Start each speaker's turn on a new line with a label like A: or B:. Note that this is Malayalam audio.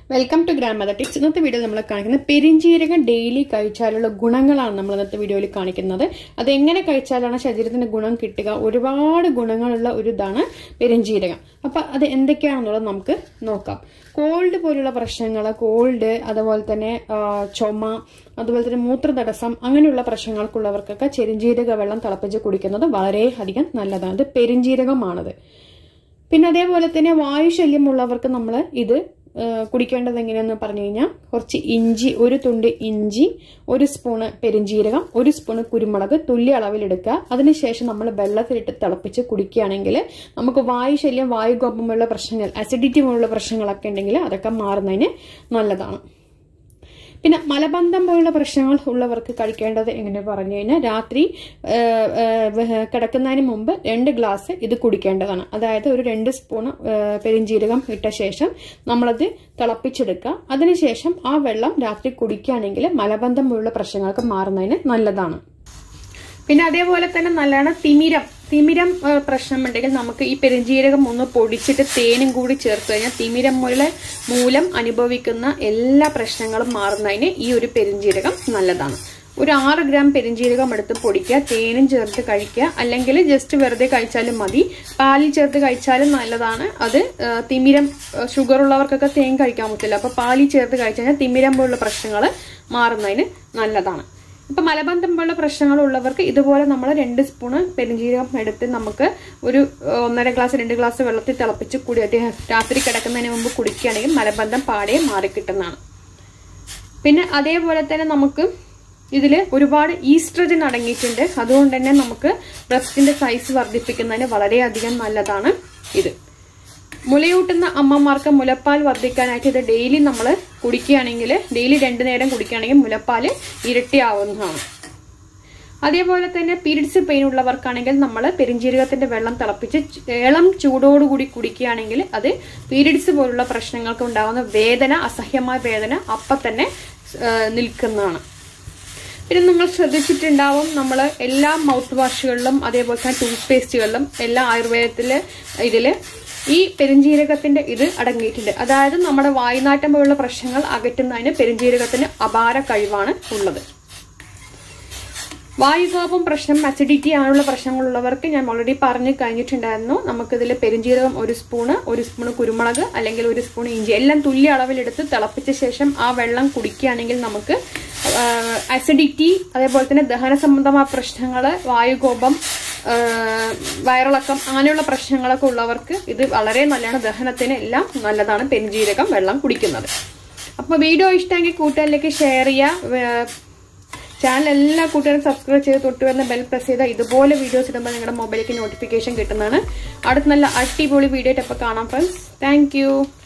A: welcome to grandmother tips ഇന്നത്തെ വീഡിയോ നമ്മൾ കാണിക്കുന്നത് പെരിഞ്ചീരകം ഡെയിലി കഴിച്ചാലുള്ള ഗുണങ്ങളാണ് നമ്മൾ ഇന്നത്തെ വീഡിയോയിൽ കാണിക്കുന്നത് അത് എങ്ങനെ കഴിച്ചാലാണ് ശരീരത്തിന് ഗുണം കിട്ടുക ഒരുപാട് ഗുണങ്ങളുള്ള ഒരു ഇതാണ് പെരിഞ്ചീരകം അപ്പൊ അത് എന്തൊക്കെയാണെന്നുള്ളത് നമുക്ക് നോക്കാം കോൾഡ് പോലുള്ള പ്രശ്നങ്ങൾ കോൾഡ് അതുപോലെ തന്നെ ആ, ചുമ അതുപോലെ തന്നെ മൂത്രതടസ്സം അങ്ങനെയുള്ള പ്രശ്നങ്ങൾക്കുള്ളവർക്കൊക്കെ ചെരുംജീരക വെള്ളം തിളപ്പിച്ച് കുടിക്കുന്നത് വളരെയധികം നല്ലതാണ് ഇത് പെരിഞ്ചീരകമാണത് പിന്നെ അതേപോലെ തന്നെ വായുശല്യമുള്ളവർക്ക് നമ്മൾ ഇത് ആ, കുടിക്കേണ്ടത് എങ്ങനെയാന്ന് പറഞ്ഞു കഴിഞ്ഞാൽ കുറച്ച് ഇഞ്ചി ഒരു തുണ്ട് ഇഞ്ചി ഒരു സ്പൂണ് പെരിഞ്ചീരകം ഒരു സ്പൂണ് കുരുമുളക് തുല്യ അളവിലെടുക്കുക അതിനുശേഷം നമ്മൾ വെള്ളത്തിലിട്ട് തിളപ്പിച്ച് കുടിക്കുകയാണെങ്കിൽ നമുക്ക് വായുശല്യം വായുകോപമുള്ള പ്രശ്നങ്ങൾ അസിഡിറ്റി പോലുള്ള പ്രശ്നങ്ങളൊക്കെ ഉണ്ടെങ്കിൽ അതൊക്കെ മാറുന്നതിന് നല്ലതാണ് പിന്നെ മലബന്ധം പോലുള്ള പ്രശ്നങ്ങൾ ഉള്ളവർക്ക് കഴിക്കേണ്ടത് എങ്ങനെ പറഞ്ഞു കഴിഞ്ഞാൽ രാത്രി ആ, ആ, വെ- കിടക്കുന്നതിന് മുമ്പ് രണ്ട് ഗ്ലാസ് ഇത് കുടിക്കേണ്ടതാണ് അതായത് ഒരു രണ്ട് സ്പൂൺ പെരിഞ്ചീരകം ഇട്ട ശേഷം നമ്മളത് തിളപ്പിച്ചെടുക്കുക അതിനുശേഷം ആ വെള്ളം രാത്രി കുടിക്കുകയാണെങ്കിൽ മലബന്ധം പോലുള്ള പ്രശ്നങ്ങൾക്ക് മാറുന്നതിന് നല്ലതാണ് പിന്നെ അതേപോലെ തന്നെ നല്ലതാണ് തിമിരം തിമിരം ഏഹ്, പ്രശ്നമുണ്ടെങ്കിൽ നമുക്ക് ഈ പെരുംജീരകം ഒന്ന് പൊടിച്ചിട്ട് തേനും കൂടി ചേർത്ത് കഴിഞ്ഞാൽ തിമിരം മൂലം മൂലം അനുഭവിക്കുന്ന എല്ലാ പ്രശ്നങ്ങളും മാറുന്നതിന് ഈ ഒരു പെരുംജീരകം നല്ലതാണ് ഒരു ആറ് ഗ്രാം പെരുംജീരകം എടുത്ത് പൊടിക്കുക തേനും ചേർത്ത് കഴിക്കുക അല്ലെങ്കിൽ ജസ്റ്റ് വെറുതെ കഴിച്ചാലും മതി പാലിൽ ചേർത്ത് കഴിച്ചാലും നല്ലതാണ് അത് ഏഹ്, തിമിരം ഏഹ്, ഷുഗർ ഉള്ളവർക്കൊക്കെ തേൻ കഴിക്കാൻ പറ്റില്ല അപ്പൊ പാലിൽ ചേർത്ത് കഴിച്ചു കഴിഞ്ഞാൽ തിമിരം പോലുള്ള പ്രശ്നങ്ങൾ മാറുന്നതിന് നല്ലതാണ് ഇപ്പൊ മലബന്ധം പോലുള്ള പ്രശ്നങ്ങൾ ഉള്ളവർക്ക് ഇതുപോലെ നമ്മൾ രണ്ട് സ്പൂണ് പെരുംജീരകം എടുത്ത് നമുക്ക് ഒരു ഏഹ്, ഒന്നര ഗ്ലാസ് രണ്ട് ഗ്ലാസ് വെള്ളത്തിൽ തിളപ്പിച്ച് കുടി അത് രാത്രി കിടക്കുന്നതിന് മുമ്പ് കുടിക്കുകയാണെങ്കിൽ മലബന്ധം പാടെ മാറിക്കിട്ടുന്നതാണ് പിന്നെ അതേപോലെ തന്നെ നമുക്ക് ഇതിൽ ഒരുപാട് ഈസ്ട്രജൻ അടങ്ങിയിട്ടുണ്ട് അതുകൊണ്ട് തന്നെ നമുക്ക് ബ്രസ്റ്റിന്റെ സൈസ് വർദ്ധിപ്പിക്കുന്നതിന് വളരെയധികം നല്ലതാണ് ഇത് മുലയൂട്ടുന്ന അമ്മമാർക്ക് മുലപ്പാൽ വർദ്ധിക്കാനായിട്ട് ഇത് ഡെയിലി നമ്മൾ കുടിക്കുകയാണെങ്കിൽ ഡെയിലി രണ്ടു നേരം കുടിക്കുകയാണെങ്കിൽ മുലപ്പാൽ ഇരട്ടിയാവുന്നതാണ് അതേപോലെ തന്നെ പീരിയഡ്സ് പെയിൻ ഉള്ളവർക്കാണെങ്കിൽ നമ്മൾ പെരിഞ്ജീരകത്തിന്റെ വെള്ളം തിളപ്പിച്ച് ച്- ഇളം ചൂടോടുകൂടി കുടിക്കുകയാണെങ്കിൽ അത് പീരിയഡ്സ് പോലുള്ള പ്രശ്നങ്ങൾക്ക് ഉണ്ടാകുന്ന വേദന അസഹ്യമായ വേദന അപ്പം തന്നെ ആ, നിൽക്കുന്നതാണ് പിന്നെ നിങ്ങൾ ശ്രദ്ധിച്ചിട്ടുണ്ടാവും നമ്മൾ എല്ലാ മൗത്ത് വാഷുകളിലും അതേപോലെ തന്നെ ടൂത്ത് പേസ്റ്റുകളിലും എല്ലാ ആയുർവേദത്തില് ഇതില് ഈ പെരുംജീരകത്തിന്റെ ഇത് അടങ്ങിയിട്ടുണ്ട് അതായത് നമ്മുടെ വായുനാറ്റം പോലുള്ള പ്രശ്നങ്ങൾ അകറ്റുന്നതിന് പെരുംജീരകത്തിന് അപാര കഴിവാണ് ഉള്ളത് വായുകോപം പ്രശ്നം അസിഡിറ്റി അങ്ങനെയുള്ള പ്രശ്നങ്ങളുള്ളവർക്ക് ഞാൻ ഓൾറെഡി പറഞ്ഞു കഴിഞ്ഞിട്ടുണ്ടായിരുന്നു നമുക്കിതിൽ പെരുംജീരകം ഒരു സ്പൂണ് ഒരു സ്പൂണ് കുരുമുളക് അല്ലെങ്കിൽ ഒരു സ്പൂൺ ഇഞ്ചി എല്ലാം തുല്യ അളവിലെടുത്ത് തിളപ്പിച്ച ശേഷം ആ വെള്ളം കുടിക്കുകയാണെങ്കിൽ നമുക്ക് അസിഡിറ്റി അതേപോലെ തന്നെ ദഹന സംബന്ധമായ പ്രശ്നങ്ങൾ വായുകോപം ആ, വയറിളക്കം അങ്ങനെയുള്ള പ്രശ്നങ്ങളൊക്കെ ഉള്ളവർക്ക് ഇത് വളരെ നല്ലതാണ് ദഹനത്തിന് എല്ലാം നല്ലതാണ് പെരുംജീരകം വെള്ളം കുടിക്കുന്നത് അപ്പോൾ വീഡിയോ ഇഷ്ടമെങ്കിൽ കൂട്ടുകാരിലേക്ക് ഷെയർ ചെയ്യുക ചാനൽ എല്ലാ കൂട്ടുകാരും സബ്സ്ക്രൈബ് ചെയ്ത് തൊട്ട് വരുന്ന ബെൽ പ്രസ് ചെയ്താൽ ഇതുപോലെ വീഡിയോസ് ഇടുമ്പോൾ നിങ്ങളുടെ മൊബൈലിലേക്ക് നോട്ടിഫിക്കേഷൻ കിട്ടുന്നതാണ് അടുത്ത നല്ല അടിപൊളി വീഡിയോ ആയിട്ട് അപ്പോൾ കാണാം ഫ്രണ്ട്സ് താങ്ക്